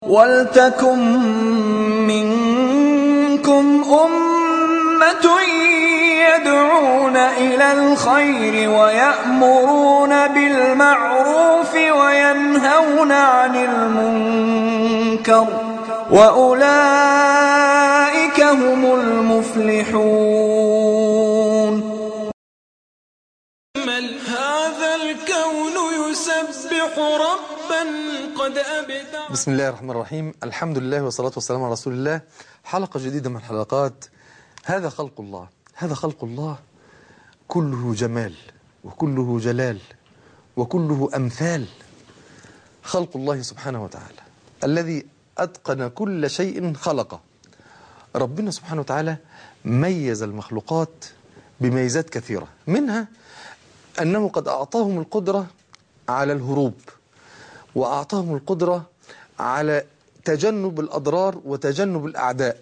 وَلْتَكُن مِّنكُمْ أُمَّةٌ يَدْعُونَ إِلَى الْخَيْرِ وَيَأْمُرُونَ بِالْمَعْرُوفِ وَيَنْهَوْنَ عَنِ الْمُنكَرِ ۚ وَأُولَٰئِكَ هُمُ الْمُفْلِحُونَ هذا الكون يسبح ربا قد أبدع بسم الله الرحمن الرحيم الحمد لله والصلاة والسلام على رسول الله حلقة جديدة من حلقات هذا خلق الله هذا خلق الله كله جمال وكله جلال وكله أمثال خلق الله سبحانه وتعالى الذي أتقن كل شيء خلقه ربنا سبحانه وتعالى ميز المخلوقات بميزات كثيرة منها أنه قد أعطاهم القدرة على الهروب وأعطاهم القدرة على تجنب الأضرار وتجنب الأعداء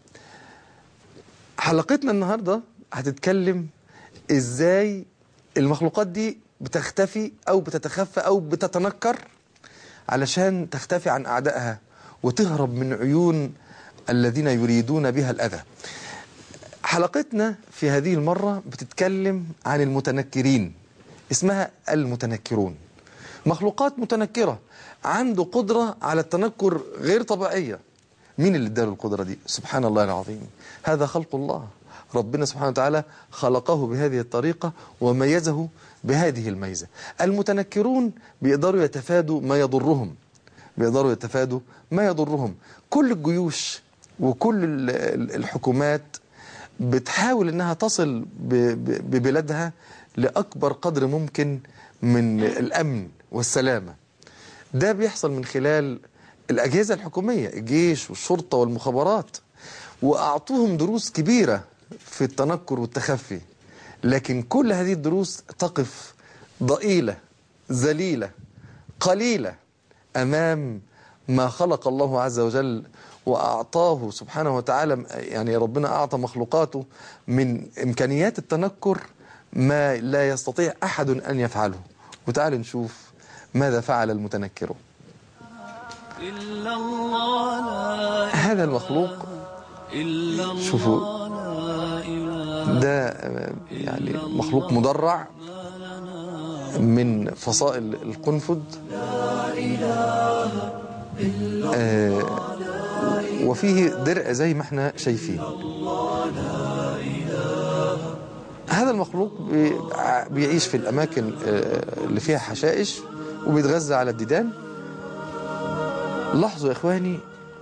حلقتنا النهاردة هتتكلم إزاي المخلوقات دي بتختفي أو بتتخفى أو بتتنكر علشان تختفي عن أعدائها وتهرب من عيون الذين يريدون بها الأذى حلقتنا في هذه المرة بتتكلم عن المتنكرين اسمها المتنكرون مخلوقات متنكرة عنده قدرة على التنكر غير طبيعية مين اللي اداله القدرة دي سبحان الله العظيم هذا خلق الله ربنا سبحانه وتعالى خلقه بهذه الطريقة وميزه بهذه الميزة المتنكرون بيقدروا يتفادوا ما يضرهم بيقدروا يتفادوا ما يضرهم كل الجيوش وكل الحكومات بتحاول انها تصل ببلادها لأكبر قدر ممكن من الأمن والسلامة ده بيحصل من خلال الأجهزة الحكومية الجيش والشرطة والمخابرات وأعطوهم دروس كبيرة في التنكر والتخفي لكن كل هذه الدروس تقف ضئيلة ذليلة قليلة أمام ما خلق الله عز وجل وأعطاه سبحانه وتعالى يعني ربنا أعطى مخلوقاته من إمكانيات التنكر ما لا يستطيع أحد أن يفعله وتعالوا نشوف ماذا فعل المتنكر إلا الله لا هذا المخلوق إلا الله شوفوا لا إله ده يعني مخلوق مدرع من فصائل القنفذ آه وفيه درع زي ما احنا شايفين هذا المخلوق بي- بيعيش في الأماكن آه، اللي فيها حشائش وبيتغذى على الديدان لاحظوا يا إخواني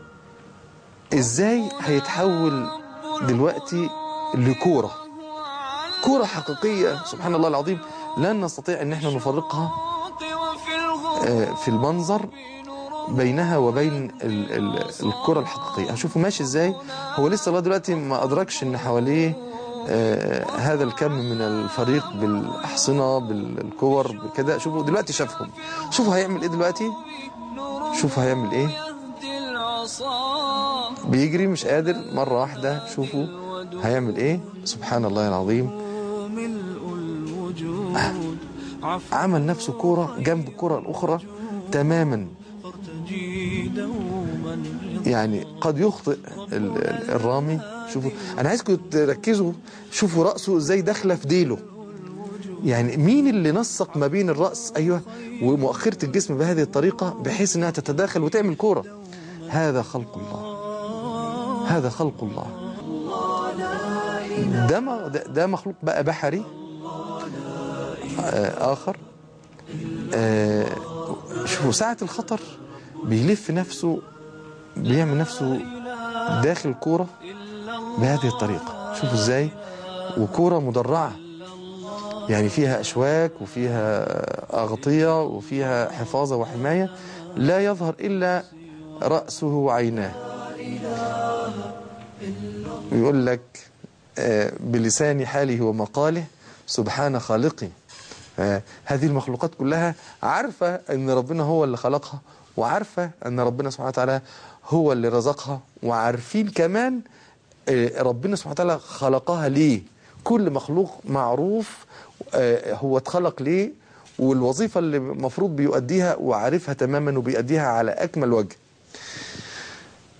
إزاي هيتحول دلوقتي لكورة كورة حقيقية سبحان الله العظيم لن نستطيع أن احنا نفرقها وفي الغرب آه، في المنظر بينها وبين ال- ال- الكرة الحقيقية هشوفه ماشي ازاي هو لسه لغايه دلوقتي ما ادركش ان حواليه آه، هذا الكم من الفريق بالاحصنه بالكور بكده شوفوا دلوقتي شافهم شوفوا هيعمل ايه دلوقتي شوفوا هيعمل ايه يهدي العصا بيجري مش قادر مره واحده شوفوا هيعمل ايه سبحان الله العظيم ملء الوجود عفو عمل نفسه كوره جنب الكره الاخرى تماما تجي دوما يعني قد يخطئ ال- ال- الرامي شوفوا انا عايزكم تركزوا شوفوا راسه ازاي داخله في ديله يعني مين اللي نسق ما بين الراس ايوه ومؤخره الجسم بهذه الطريقه بحيث انها تتداخل وتعمل كوره هذا خلق الله هذا خلق الله ده م- ده- ده مخلوق بقى بحري آه، اخر آه، شوفوا ساعه الخطر بيلف نفسه بيعمل نفسه داخل كورة بهذه الطريقة شوفوا ازاي وكورة مدرعة يعني فيها أشواك وفيها أغطية وفيها حفاظة وحماية لا يظهر إلا رأسه وعيناه ويقول لك آه، بلسان حاله ومقاله سبحان خالقي آه، هذه المخلوقات كلها عارفة أن ربنا هو اللي خلقها وعارفة أن ربنا سبحانه وتعالى هو اللي رزقها وعارفين كمان آه، ربنا سبحانه وتعالى خلقها ليه كل مخلوق معروف آه، هو اتخلق ليه والوظيفة اللي المفروض بيؤديها وعارفها تماما وبيؤديها على أكمل وجه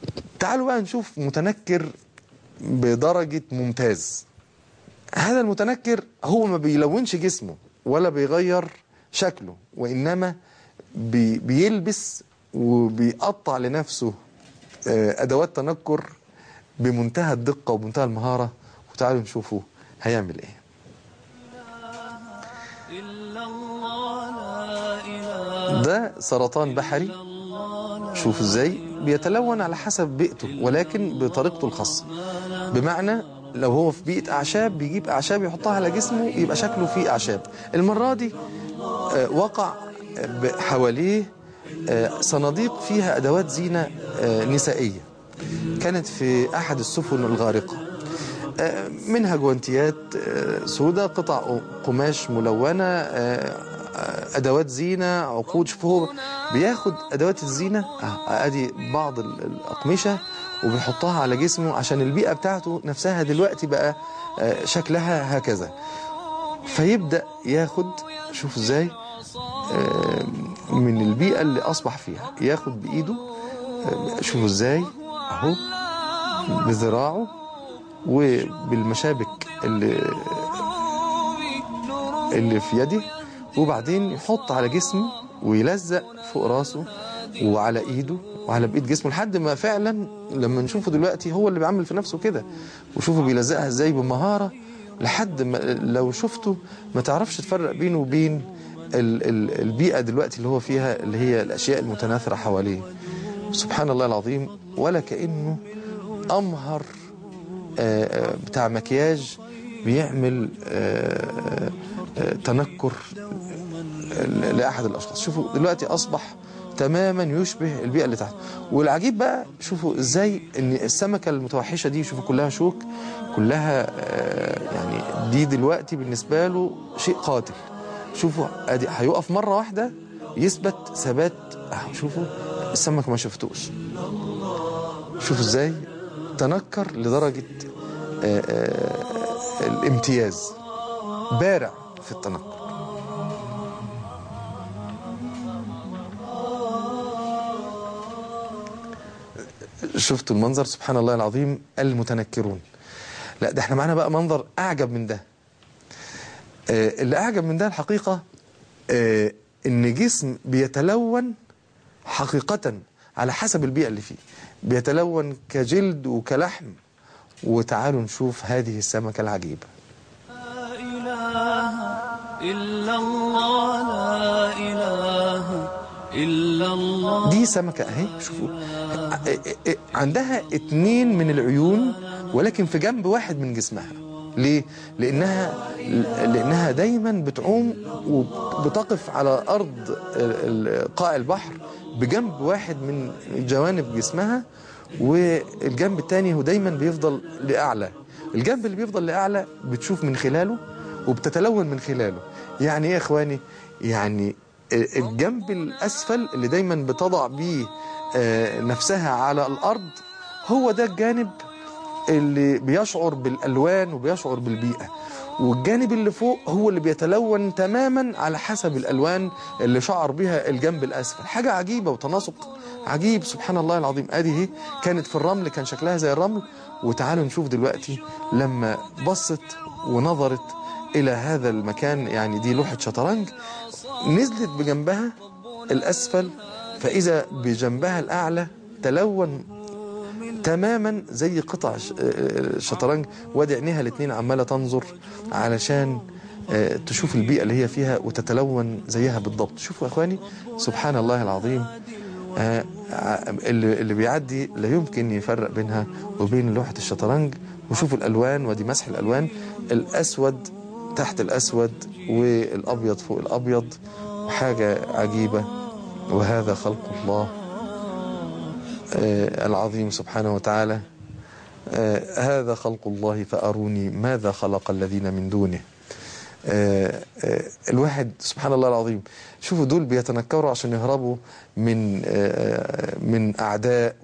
تعالوا بقى نشوف متنكر بدرجة ممتاز هذا المتنكر هو ما بيلونش جسمه ولا بيغير شكله وإنما بي بيلبس وبيقطع لنفسه آه، أدوات تنكر بمنتهى الدقة وبمنتهى المهارة وتعالوا نشوفوا هيعمل ايه إلا الله لا إله ده سرطان بحري شوف ازاي بيتلون على حسب بيئته ولكن بطريقته الخاصة بمعنى لو هو في بيئة أعشاب بيجيب أعشاب يحطها على جسمه يبقى شكله فيه أعشاب المرة دي آه، وقع ب- حواليه آه، صناديق فيها أدوات زينة آه، نسائية كانت في أحد السفن الغارقة آه، منها جوانتيات آه، سوداء قطع قماش ملونة آه، آه، أدوات زينة عقود شوف هو بياخد أدوات الزينة آه، أدي بعض ال- الأقمشة وبيحطها على جسمه عشان البيئة بتاعته نفسها دلوقتي بقى آه، شكلها هكذا فيبدأ ياخد شوف ازاي آه، من البيئة اللي أصبح فيها ياخد بإيده آه، شوفوا ازاي أهو بذراعه وبالمشابك اللي اللي في يده وبعدين يحط على جسمه ويلزق فوق راسه وعلى ايده وعلى بايد جسمه لحد ما فعلا لما نشوفه دلوقتي هو اللي بيعمل في نفسه كده وشوفه بيلزقها ازاي بمهارة لحد ما لو شفته ما تعرفش تفرق بينه وبين ال ال البيئة دلوقتي اللي هو فيها اللي هي الأشياء المتناثرة حواليه سبحان الله العظيم ولا كأنه أمهر آه، آه، بتاع مكياج بيعمل آه، آه، تنكر ل- لأحد الأشخاص شوفوا دلوقتي أصبح تماما يشبه البيئة اللي تحت والعجيب بقى شوفوا ازاي ان السمكة المتوحشة دي شوفوا كلها شوك كلها آه، يعني دي دلوقتي بالنسبة له شيء قاتل شوفوا ادي هيقف مرة واحدة يثبت ثبات آه، شوفوا السمك ما شفتوش شوفوا ازاي تنكر لدرجة آه، آه، الامتياز بارع في التنكر شفتوا المنظر سبحان الله العظيم المتنكرون لا ده احنا معانا بقى منظر اعجب من ده آه، اللي اعجب من ده الحقيقة آه، ان جسم بيتلون حقيقة على حسب البيئة اللي فيه بيتلون كجلد وكلحم وتعالوا نشوف هذه السمكة العجيبة لا إله إلا الله لا إله إلا الله دي سمكة اهي شوفوا ع- ع- عندها اتنين من العيون ولكن في جنب واحد من جسمها ليه؟ لأنها لأنها دايما بتعوم وبتقف على أرض ال- ال- قاع البحر بجنب واحد من جوانب جسمها والجنب التاني هو دايما بيفضل لأعلى الجنب اللي بيفضل لأعلى بتشوف من خلاله وبتتلون من خلاله يعني ايه يا اخواني يعني الجنب الأسفل اللي دايما بتضع بيه آه، نفسها على الأرض هو ده الجانب اللي بيشعر بالألوان وبيشعر بالبيئة والجانب اللي فوق هو اللي بيتلون تماما على حسب الألوان اللي شعر بها الجنب الأسفل حاجة عجيبة وتناسق عجيب سبحان الله العظيم ادي اهي كانت في الرمل كان شكلها زي الرمل وتعالوا نشوف دلوقتي لما بصت ونظرت إلى هذا المكان يعني دي لوحة شطرنج نزلت بجنبها الأسفل فإذا بجنبها الأعلى تلون تماما زي قطع ش- آه، شطرنج وادي عينيها الاثنين عمالة تنظر علشان آه، تشوف البيئة اللي هي فيها وتتلون زيها بالضبط شوفوا يا اخواني سبحان الله العظيم آه، ع- اللي اللي بيعدي لا يمكن يفرق بينها وبين لوحة الشطرنج وشوفوا الألوان ودي مسح الألوان الأسود تحت الأسود والأبيض فوق الأبيض حاجة عجيبة وهذا خلق الله آه، العظيم سبحانه وتعالى آه، هذا خلق الله فأروني ماذا خلق الذين من دونه آه، آه، الواحد سبحان الله العظيم شوفوا دول بيتنكروا عشان يهربوا من آه، من أعداء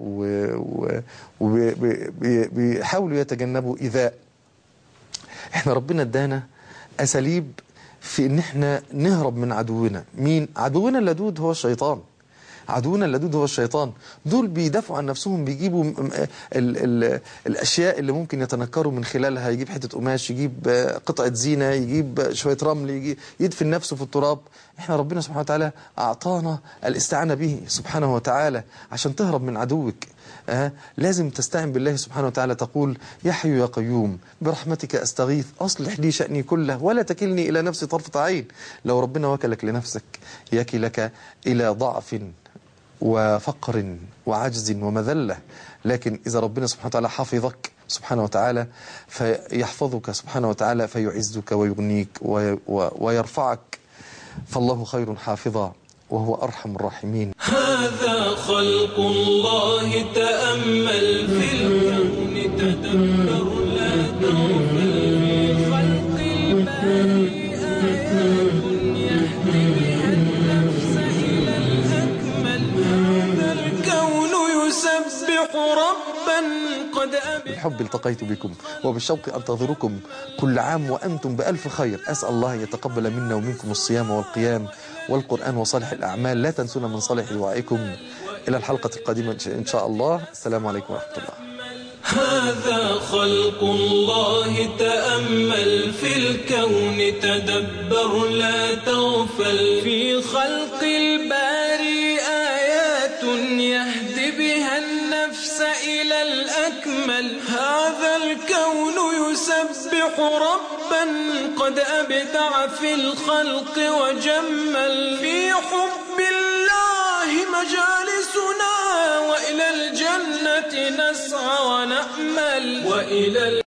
وبيحاولوا يتجنبوا إيذاء احنا ربنا ادانا أساليب في ان احنا نهرب من عدونا مين عدونا اللدود هو الشيطان عدونا اللدود هو الشيطان دول بيدافعوا عن نفسهم بيجيبوا م- م- ال ال الاشياء اللي ممكن يتنكروا من خلالها يجيب حته قماش يجيب آه، قطعه زينه يجيب شويه رمل يجي يدفن نفسه في التراب احنا ربنا سبحانه وتعالى اعطانا الاستعانه به سبحانه وتعالى عشان تهرب من عدوك آه لازم تستعن بالله سبحانه وتعالى تقول يا حي يا قيوم برحمتك استغيث اصلح لي شاني كله ولا تكلني الى نفسي طرفه عين لو ربنا وكلك لنفسك يكلك الى ضعف وفقر وعجز ومذله لكن اذا ربنا سبحانه وتعالى حفظك سبحانه وتعالى فيحفظك سبحانه وتعالى فيعزك ويغنيك وي- و- ويرفعك فالله خير حافظا وهو ارحم الراحمين هذا خلق الله تأمل في الكون تدبر لا تغفل في خلق الباري آيات يهدي بها النفس إلى الأكمل هذا الكون يسبح ربا قد أبدع بالحب التقيت بكم وبالشوق أنتظركم كل عام وأنتم بألف خير أسأل الله أن يتقبل منا ومنكم الصيام والقيام والقرآن وصالح الأعمال لا تنسونا من صالح دعائكم إلى الحلقة القادمة إن شاء الله السلام عليكم ورحمة الله هذا خلق الله تأمل في الكون تدبر لا تغفل في خلق الباري آيات يهدي بها النفس إلى الأكمل هذا الكون يسبح ربا قد أبدع في الخلق وجمل في حب الله مجالسنا وإلى الجنة نسعى ونأمل وإلى